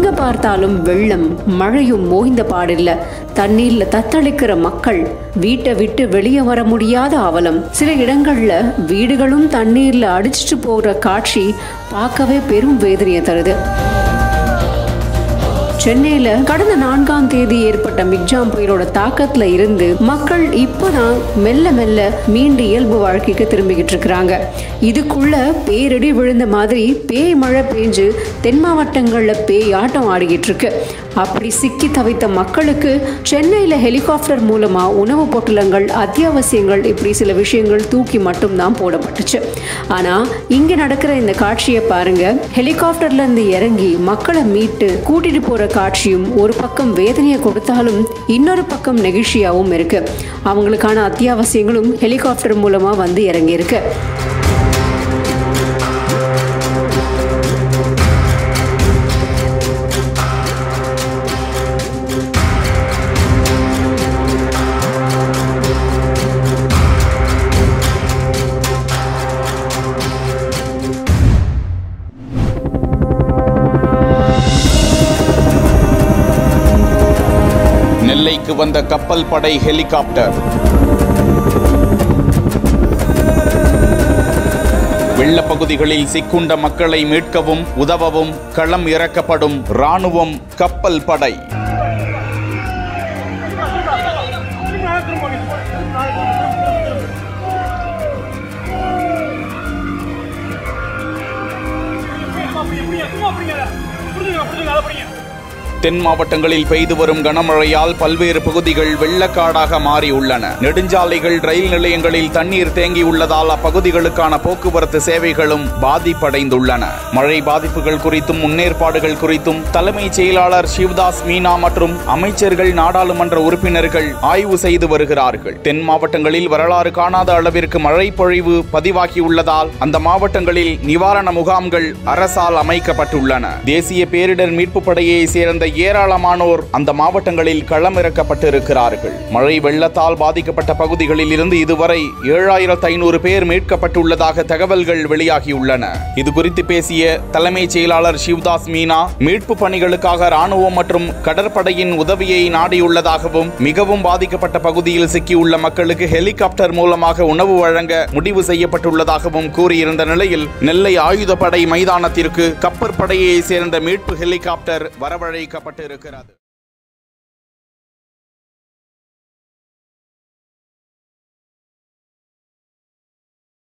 எங்க பார்த்தாலும் வெள்ளம் மழையும் மோய்ந்த பாடில்ல தண்ணீர்ல தத்தளிக்கிற மக்கள் வீட்டை விட்டு வெளியே வர முடியாத அவலம் சில இடங்கள்ல வீடுகளும் தண்ணீர்ல அடிச்சிட்டு போகிற காட்சி பார்க்கவே பெரும் வேதனையை தருது சென்னையில கடந்த நான்காம் தேதி ஏற்பட்ட மிக்ஜாம் புயலோட தாக்கத்துல இருந்து மக்கள் இப்பதான் மெல்ல மெல்ல மீண்டு இயல்பு வாழ்க்கைக்கு திரும்பிக்கிட்டு இருக்கிறாங்க இதுக்குள்ள பேரிடி விழுந்த மாதிரி பேய் மழை பெஞ்சு தென் மாவட்டங்கள்ல பேய் ஆட்டம் ஆடிக்கிட்டு இருக்கு அப்படி சிக்கி தவித்த மக்களுக்கு சென்னையில ஹெலிகாப்டர் மூலமா உணவு பொட்டலங்கள் அத்தியாவசியங்கள் இப்படி சில விஷயங்கள் தூக்கி மட்டும்தான் போடப்பட்டுச்சு ஆனா இங்க நடக்கிற இந்த காட்சியை பாருங்க ஹெலிகாப்டர்ல இருந்து இறங்கி மக்களை மீட்டு கூட்டிட்டு போற காட்சியும் ஒரு பக்கம் வேதனையை கொடுத்தாலும் இன்னொரு பக்கம் நெகிழ்ச்சியாகவும் இருக்கு அவங்களுக்கான அத்தியாவசியங்களும் ஹெலிகாப்டர் மூலமா வந்து இறங்கி இருக்கு நெல்லைக்கு வந்த கப்பல் படை ஹெலிகாப்டர் வெள்ளப்பகுதிகளில் சிக்குண்ட மக்களை மீட்கவும் உதவவும் களம் இறக்கப்படும் ராணுவம் கப்பல் படை தென் மாவட்டங்களில் பெய்து வரும் கனமழையால் பல்வேறு பகுதிகள் வெள்ளக்காடாக மாறியுள்ளன நெடுஞ்சாலைகள் ரயில் நிலையங்களில் தண்ணீர் தேங்கியுள்ளதால் அப்பகுதிகளுக்கான போக்குவரத்து சேவைகளும் பாதிப்படைந்துள்ளன மழை பாதிப்புகள் குறித்தும் முன்னேற்பாடுகள் குறித்தும் தலைமைச் செயலாளர் சிவதாஸ் மீனா மற்றும் அமைச்சர்கள் நாடாளுமன்ற உறுப்பினர்கள் ஆய்வு செய்து வருகிறார்கள் தென் மாவட்டங்களில் வரலாறு காணாத அளவிற்கு மழை பொழிவு பதிவாகியுள்ளதால் அந்த மாவட்டங்களில் நிவாரண முகாம்கள் அரசால் அமைக்கப்பட்டுள்ளன தேசிய பேரிடர் மீட்பு படையை சேர்ந்த ஏராளமானோர் அந்த மாவட்டங்களில் களமிறக்கப்பட்டிருக்கிறார்கள் மழை வெள்ளத்தால் பாதிக்கப்பட்ட பகுதிகளில் இருந்து இதுவரை ஏழாயிரத்து ஐநூறு பேர் மீட்கப்பட்டுள்ளதாக தகவல்கள் வெளியாகியுள்ளன இது குறித்து பேசிய தலைமைச் செயலாளர் சிவதாஸ் மீனா மீட்பு பணிகளுக்காக ராணுவம் மற்றும் கடற்படையின் உதவியை நாடியுள்ளதாகவும் மிகவும் பாதிக்கப்பட்ட பகுதியில் சிக்கியுள்ள மக்களுக்கு ஹெலிகாப்டர் மூலமாக உணவு வழங்க முடிவு செய்யப்பட்டுள்ளதாகவும் கூறியிருந்த நிலையில் நெல்லை ஆயுதப்படை மைதானத்திற்கு கப்பற்படையை சேர்ந்த மீட்பு ஹெலிகாப்டர் வரவழைக்கப்பட்டிருக்கிறது